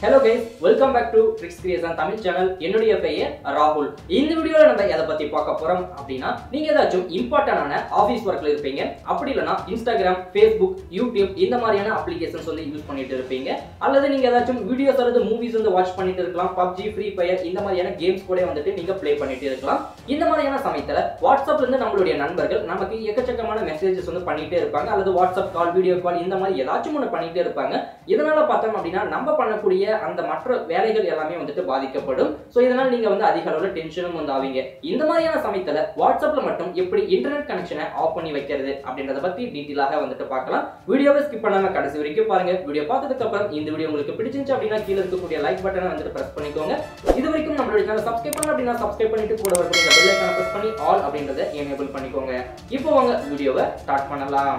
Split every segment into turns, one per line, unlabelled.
hello guys welcome back to tricks creation Tamil channel என்னுடைய பெயர் ராகுல் இந்த வீடியோல நம்ம எதை பத்தி பார்க்க போறோம் அப்படின்னா நீங்க ஏதாச்சும் இம்பார்ட்டன்டான ஆஃபீஸ் ஒர்க்ல இருப்பீங்க அப்படி இல்லைனா இன்ஸ்டாகிராம் ஃபேஸ்புக் யூடியூப் இந்த மாதிரியான அப்ளிகேஷன்ஸ் வந்து யூஸ் பண்ணிட்டு இருப்பீங்க அல்லது நீங்க ஏதாச்சும் வீடியோஸ் அல்லது மூவிஸ் வந்து வாட்ச் பண்ணிட்டு இருக்கலாம் பப்ஜி ஃப்ரீ ஃபயர் இந்த மாதிரியான கேம்ஸ் கூட வந்துட்டு நீங்க ப்ளே பண்ணிட்டு இருக்கலாம் இந்த மாதிரியான சமயத்துல வாட்ஸ்அப்ல இருந்து நம்மளுடைய நண்பர்கள் நமக்கு எக்கச்சக்கமான மெசேஜஸ் வந்து பண்ணிட்டே இருப்பாங்க அல்லது வாட்ஸ்அப் கால் வீடியோ கால் இந்த மாதிரி ஏதாச்சும் ஒன்று பண்ணிட்டே இருப்பாங்க இதனால பார்த்தோம் அப்படின்னா நம்ம பண்ணக்கூடிய அந்த மற்ற வேலைகள் எல்லாமே வந்துட்டு பாதிக்கப்படும் ஸோ இதனால் நீங்க வந்து அதிக அளவில் டென்ஷனும் வந்து ஆவீங்க இந்த மாதிரியான சமயத்துல வாட்ஸ்அப்ல மட்டும் எப்படி இன்டர்நெட் கனெக்ஷனை ஆஃப் பண்ணி வைக்கிறது அப்படின்றத பத்தி டீட்டெயிலாக வந்துட்டு பார்க்கலாம் வீடியோவை ஸ்கிப் பண்ணாம கடைசி வரைக்கும் பாருங்க வீடியோ பார்த்ததுக்கு அப்புறம் இந்த வீடியோ உங்களுக்கு பிடிச்சிருந்துச்சு அப்படின்னா கீழே இருக்கக்கூடிய லைக் பட்டனை வந்துட்டு பிரஸ் பண்ணிக்கோங்க இது வரைக்கும் நம்மளுடைய சேனல் சப்ஸ்கிரைப் பண்ணல அப்படின்னா சப்ஸ்கிரைப் பண்ணிட்டு கூட வரக்கூடிய பெல் ஐக்கான பிரஸ் பண்ணி ஆல் அப்படின்றத எனேபிள் பண்ணிக்கோங்க இப்போ வாங்க வீடியோவை ஸ்டார்ட் பண்ணலாம்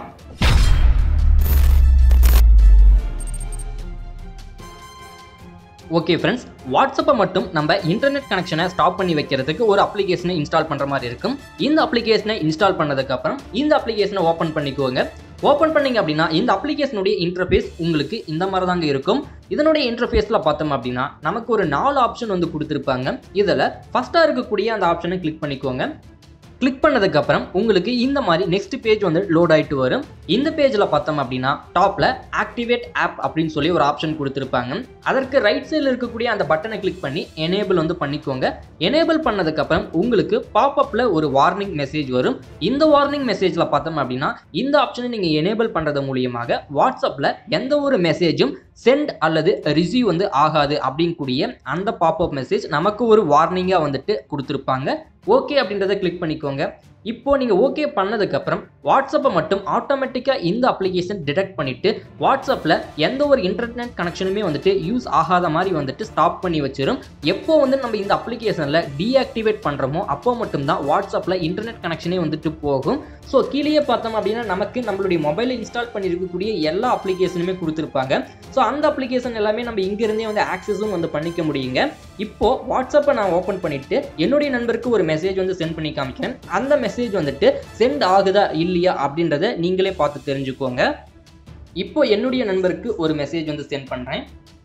ஓகே ஃப்ரெண்ட்ஸ் வாட்ஸ்அப்பை மட்டும் நம்ம இன்டர்நெட் கனெக்ஷனை ஸ்டாப் பண்ணி வைக்கிறதுக்கு ஒரு அப்ளிகேஷனை இன்ஸ்டால் பண்ணுற மாதிரி இருக்கும் இந்த அப்ளிகேஷனை இன்ஸ்டால் பண்ணதுக்கப்புறம் இந்த அப்ளிகேஷனை ஓப்பன் பண்ணிக்கோங்க ஓப்பன் பண்ணீங்க அப்படின்னா இந்த அப்ளிகேஷனுடைய இன்டர்ஃபேஸ் உங்களுக்கு இந்த மாதிரி தாங்க இருக்கும் இதனுடைய இன்டர்ஃபேஸில் பார்த்தோம் அப்படின்னா நமக்கு ஒரு நாலு ஆப்ஷன் வந்து கொடுத்துருப்பாங்க இதில் ஃபஸ்ட்டாக இருக்கக்கூடிய அந்த ஆப்ஷனை கிளிக் பண்ணிக்கோங்க கிளிக் பண்ணதுக்கப்புறம் உங்களுக்கு இந்த மாதிரி நெக்ஸ்ட் பேஜ் வந்து லோட் ஆகிட்டு வரும் இந்த பேஜில் பார்த்தோம் அப்படின்னா டாப்பில் ஆக்டிவேட் ஆப் அப்படின்னு சொல்லி ஒரு ஆப்ஷன் கொடுத்துருப்பாங்க அதற்கு ரைட் சைடில் இருக்கக்கூடிய அந்த பட்டனை கிளிக் பண்ணி எனேபிள் வந்து பண்ணிக்கோங்க எனேபிள் பண்ணதுக்கப்புறம் உங்களுக்கு பாப்அப்பில் ஒரு வார்னிங் மெசேஜ் வரும் இந்த வார்னிங் மெசேஜில் பார்த்தோம் அப்படின்னா இந்த ஆப்ஷனை நீங்கள் எனேபிள் பண்ணுறது மூலியமாக வாட்ஸ்அப்பில் எந்த ஒரு மெசேஜும் சென்ட் அல்லது ரிசீவ் வந்து ஆகாது அப்படிங்கக்கூடிய அந்த பாப்அப் மெசேஜ் நமக்கு ஒரு வார்னிங்காக வந்துட்டு கொடுத்துருப்பாங்க ஓகே அப்படின்றத கிளிக் பண்ணிக்கோங்க இப்போ நீங்கள் ஓகே பண்ணதுக்கப்புறம் வாட்ஸ்அப்பை மட்டும் ஆட்டோமேட்டிக்காக இந்த அப்ளிகேஷன் டிடெக்ட் பண்ணிவிட்டு வாட்ஸ்அப்பில் எந்த ஒரு இன்டர்நெட் கனெக்ஷனுமே வந்துட்டு யூஸ் ஆகாத மாதிரி வந்துட்டு ஸ்டாப் பண்ணி வச்சிரும் எப்போ வந்து நம்ம இந்த அப்ளிகேஷனில் டீஆக்டிவேட் பண்ணுறோமோ அப்போ மட்டும்தான் வாட்ஸ்அப்பில் இன்டர்நெட் கனெக்ஷனே வந்துட்டு போகும் ஸோ கீழேயே பார்த்தோம் அப்படின்னா நமக்கு நம்மளுடைய மொபைலில் இன்ஸ்டால் பண்ணியிருக்கக்கூடிய எல்லா அப்ளிகேஷனுமே கொடுத்துருப்பாங்க ஸோ அந்த அப்ளிகேஷன் எல்லாமே நம்ம இங்கிருந்தே வந்து ஆக்சஸும் வந்து பண்ணிக்க முடியுங்க இப்போ வாட்ஸ்அப்பை நான் ஓப்பன் பண்ணிட்டு என்னுடைய நண்பருக்கு ஒரு மெசேஜ் வந்து சென்ட் பண்ணி காமிக்கிறேன் அந்த மெசேஜ் வந்துட்டு சென்ட் ஆகுதா இல்லையா அப்படின்றத நீங்களே பார்த்து தெரிஞ்சுக்கோங்க இப்போ என்னுடைய நண்பருக்கு ஒரு மெசேஜ் வந்து சென்ட் பண்ணுறேன்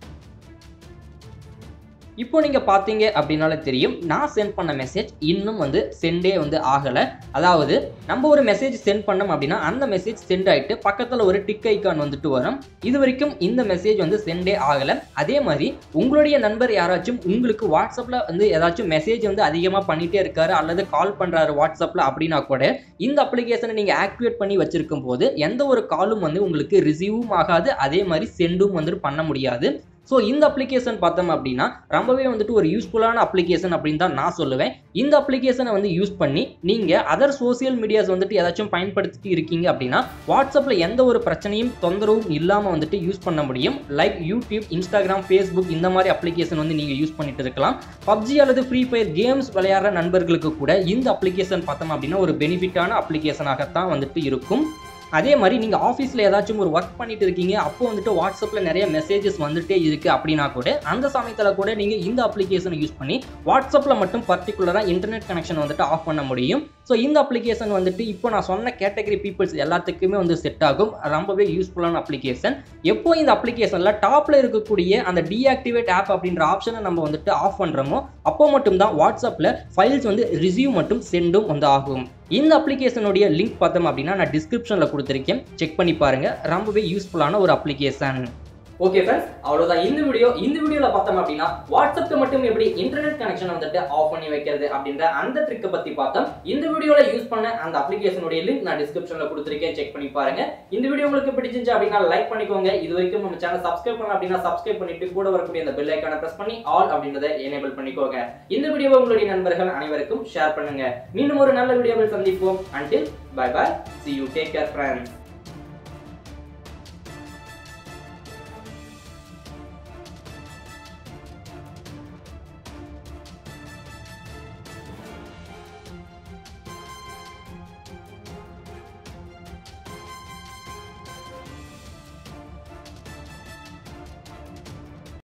இப்போ நீங்கள் பார்த்தீங்க அப்படின்னாலே தெரியும் நான் சென்ட் பண்ண மெசேஜ் இன்னும் வந்து சென்டே வந்து ஆகலை அதாவது நம்ம ஒரு மெசேஜ் சென்ட் பண்ணோம் அப்படின்னா அந்த மெசேஜ் சென்ட் ஆகிட்டு பக்கத்தில் ஒரு டிக் ஐக்கான் வந்துட்டு வரும் இது வரைக்கும் இந்த மெசேஜ் வந்து சென்டே ஆகலை அதே மாதிரி உங்களுடைய நண்பர் யாராச்சும் உங்களுக்கு வாட்ஸ்அப்பில் வந்து ஏதாச்சும் மெசேஜ் வந்து அதிகமாக பண்ணிகிட்டே இருக்காரு அல்லது கால் பண்ணுறாரு வாட்ஸ்அப்பில் அப்படின்னா கூட இந்த அப்ளிகேஷனை நீங்கள் ஆக்டிவேட் பண்ணி வச்சிருக்கும் போது எந்த ஒரு காலும் வந்து உங்களுக்கு ரிசீவும் ஆகாது அதே மாதிரி சென்டும் வந்துட்டு பண்ண முடியாது ஸோ இந்த அப்ளிகேஷன் பார்த்தோம் அப்படின்னா ரொம்பவே வந்துட்டு ஒரு யூஸ்ஃபுல்லான அப்ளிகேஷன் அப்படின்னு தான் நான் சொல்லுவேன் இந்த அப்ளிகேஷனை வந்து யூஸ் பண்ணி நீங்கள் அதர் சோசியல் மீடியாஸ் வந்துட்டு ஏதாச்சும் பயன்படுத்திட்டு இருக்கீங்க அப்படின்னா வாட்ஸ்அப்பில் எந்த ஒரு பிரச்சனையும் தொந்தரவும் இல்லாமல் வந்துட்டு யூஸ் பண்ண முடியும் லைக் யூடியூப் இன்ஸ்டாகிராம் ஃபேஸ்புக் இந்த மாதிரி அப்ளிகேஷன் வந்து நீங்கள் யூஸ் பண்ணிட்டு இருக்கலாம் பப்ஜி அல்லது ஃப்ரீ ஃபயர் கேம்ஸ் விளையாடுற நண்பர்களுக்கு கூட இந்த அப்ளிகேஷன் பார்த்தோம் அப்படின்னா ஒரு பெனிஃபிட்டான அப்ளிகேஷனாகத்தான் வந்துட்டு இருக்கும் அதே மாதிரி நீங்கள் ஆஃபீஸில் ஏதாச்சும் ஒரு ஒர்க் பண்ணிட்டு இருக்கீங்க அப்போ வந்துட்டு வாட்ஸ்அப்பில் நிறைய மெசேஜஸ் வந்துட்டே இருக்குது அப்படின்னா கூட அந்த சமயத்தில் கூட நீங்கள் இந்த அப்ளிகேஷனை யூஸ் பண்ணி வாட்ஸ்அப்பில் மட்டும் பர்டிகுலராக இன்டர்நெட் கனெக்ஷன் வந்துட்டு ஆஃப் பண்ண முடியும் ஸோ இந்த அப்ளிகேஷன் வந்துட்டு இப்போ நான் சொன்ன கேட்டகரி பீப்புள்ஸ் எல்லாத்துக்குமே வந்து செட் ஆகும் ரொம்பவே யூஸ்ஃபுல்லான அப்ளிகேஷன் எப்போ இந்த அப்ளிகேஷனில் டாப்பில் இருக்கக்கூடிய அந்த டீஆக்டிவேட் ஆப் அப்படின்ற ஆப்ஷனை நம்ம வந்துட்டு ஆஃப் பண்ணுறோமோ அப்போ மட்டும்தான் வாட்ஸ்அப்பில் ஃபைல்ஸ் வந்து ரிசீவ் மற்றும் சென்டும் வந்து ஆகும் இந்த அப்ளிகேஷனுடைய லிங்க் பார்த்தோம் அப்படின்னா நான் டிஸ்கிரிப்ஷனில் கொடுத்துருக்கேன் செக் பண்ணி பாருங்கள் ரொம்பவே யூஸ்ஃபுல்லான ஒரு அப்ளிகேஷன் ஓகே ஃப்ரெண்ட்ஸ் அவ்வளோதான் இந்த வீடியோ இந்த வீடியோவில் பார்த்தோம் அப்படின்னா வாட்ஸ்அப்க்கு மட்டும் எப்படி இன்டர்நெட் கனெக்ஷன் வந்துட்டு ஆஃப் பண்ணி வைக்கிறது அப்படின்ற அந்த ட்ரிக்கை பற்றி பார்த்தோம் இந்த வீடியோவில் யூஸ் பண்ண அந்த அப்ளிகேஷனுடைய லிங்க் நான் டிஸ்கிரிப்ஷனில் கொடுத்துருக்கேன் செக் பண்ணி பாருங்க இந்த வீடியோ உங்களுக்கு பிடிச்சிருந்துச்சு அப்படின்னா லைக் பண்ணிக்கோங்க இது வரைக்கும் நம்ம சேனல் சப்ஸ்கிரைப் பண்ணல அப்படின்னா சப்ஸ்கிரைப் பண்ணிட்டு கூட வரக்கூடிய அந்த பெல் ஐக்கான பிரஸ் பண்ணி ஆல் அப்படின்றத எனேபிள் பண்ணிக்கோங்க இந்த வீடியோவை உங்களுடைய நண்பர்கள் அனைவருக்கும் ஷேர் பண்ணுங்க மீண்டும் ஒரு நல்ல வீடியோவில் சந்திப்போம் until bye bye see you take care friends